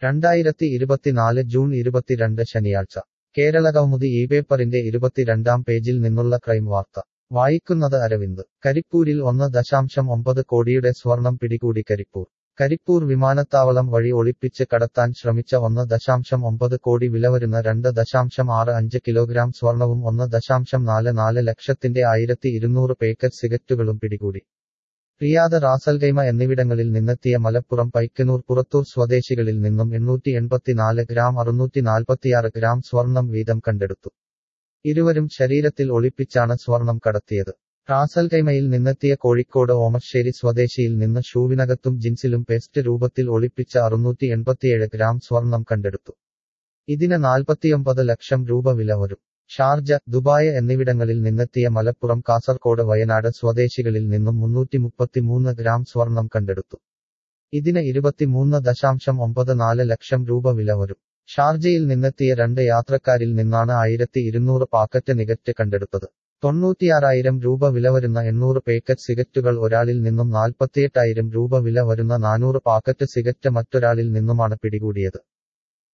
രണ്ടായിരത്തി ഇരുപത്തിനാല് ജൂൺ ഇരുപത്തിരണ്ട് ശനിയാഴ്ച കേരള കൗമുദി ഈ പേപ്പറിന്റെ ഇരുപത്തിരണ്ടാം പേജിൽ നിന്നുള്ള ക്രൈം വാർത്ത വായിക്കുന്നത് അരവിന്ദ് കരിപ്പൂരിൽ ഒന്ന് ദശാംശം ഒമ്പത് കോടിയുടെ സ്വർണം പിടികൂടി കരിപ്പൂർ കരിപ്പൂർ വിമാനത്താവളം വഴി ഒളിപ്പിച്ച് കടത്താൻ ശ്രമിച്ച ഒന്ന് ദശാംശം ഒമ്പത് കോടി വില വരുന്ന രണ്ട് ദശാംശം ആറ് അഞ്ച് കിലോഗ്രാം സ്വർണവും ഒന്ന് ദശാംശം നാല് നാല് ലക്ഷത്തിന്റെ ആയിരത്തി ഇരുന്നൂറ് പേക്കറ്റ് സിഗറ്റുകളും പിടികൂടി റിയാദ് റാസൽഗൈമ എന്നിവിടങ്ങളിൽ നിന്നെത്തിയ മലപ്പുറം പൈക്കനൂർ പുറത്തൂർ സ്വദേശികളിൽ നിന്നും എണ്ണൂറ്റി എൺപത്തിനാല് ഗ്രാം അറുന്നൂറ്റി നാൽപ്പത്തിയാറ് ഗ്രാം സ്വർണം വീതം കണ്ടെടുത്തു ഇരുവരും ശരീരത്തിൽ ഒളിപ്പിച്ചാണ് സ്വർണം കടത്തിയത് റാസൽഗൈമയിൽ നിന്നെത്തിയ കോഴിക്കോട് ഓമശ്ശേരി സ്വദേശിയിൽ നിന്ന് ഷൂവിനകത്തും ജിൻസിലും പേസ്റ്റ് രൂപത്തിൽ ഒളിപ്പിച്ച അറുന്നൂറ്റി എൺപത്തിയേഴ് ഗ്രാം സ്വർണം കണ്ടെടുത്തു ഇതിന് നാൽപ്പത്തിയൊമ്പത് ലക്ഷം രൂപ വില വരും ഷാർജ ദുബായ് എന്നിവിടങ്ങളിൽ നിന്നെത്തിയ മലപ്പുറം കാസർകോട് വയനാട് സ്വദേശികളിൽ നിന്നും മുന്നൂറ്റി മുപ്പത്തിമൂന്ന് ഗ്രാം സ്വർണം കണ്ടെടുത്തു ഇതിന് ഇരുപത്തിമൂന്ന് ദശാംശം ഒമ്പത് നാല് ലക്ഷം രൂപ വില വരും ഷാർജയിൽ നിന്നെത്തിയ രണ്ട് യാത്രക്കാരിൽ നിന്നാണ് ആയിരത്തി ഇരുന്നൂറ് പാക്കറ്റ് നികറ്റ് കണ്ടെടുത്തത് തൊണ്ണൂറ്റിയാറായിരം രൂപ വില വരുന്ന എണ്ണൂറ് പേക്കറ്റ് സിഗറ്റുകൾ ഒരാളിൽ നിന്നും നാൽപ്പത്തിയെട്ടായിരം രൂപ വില വരുന്ന നാനൂറ് പാക്കറ്റ് സിഗറ്റ് മറ്റൊരാളിൽ നിന്നുമാണ് പിടികൂടിയത്